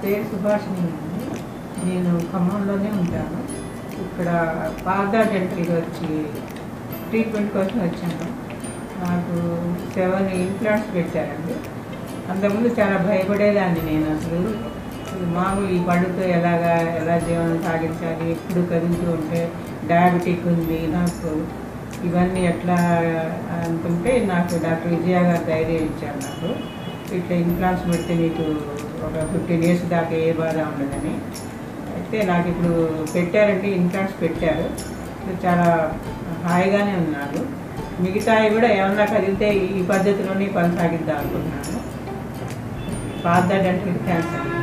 పేరు సుభాషిణి అండి నేను ఖమ్మంలోనే ఉంటాను ఇక్కడ పాదా డెంటల్కి వచ్చి ట్రీట్మెంట్ కోసం వచ్చాను నాకు సెవెన్ ఇంప్లాంట్స్ పెట్టారండి అంతకుముందు చాలా భయపడేదాన్ని నేను అసలు ఈ మామూలు ఈ పళ్ళుతో ఎలాగా ఎలా జీవనం సాగించాలి ఎప్పుడు కదులుతూ ఉంటే డయాబెటిక్ ఉంది నాకు ఇవన్నీ ఎట్లా అనుకుంటే నాకు డాక్టర్ విజయ గారు ధైర్యం ఇచ్చారు నాకు ఇట్లా ఇంప్లాంట్స్ పెడితే నీకు ఒక ఫిఫ్టీన్ ఇయర్స్ దాకా ఏ బాధ ఉండదని అయితే నాకు ఇప్పుడు పెట్టారంటే ఇంప్లాంట్స్ పెట్టారు సో చాలా హాయిగానే ఉన్నాను మిగతావి కూడా ఏమన్నా కదిలితే ఈ పద్ధతిలోనే కొనసాగిద్దాం అనుకుంటున్నాను పాత డెంటల్ క్యాన్సర్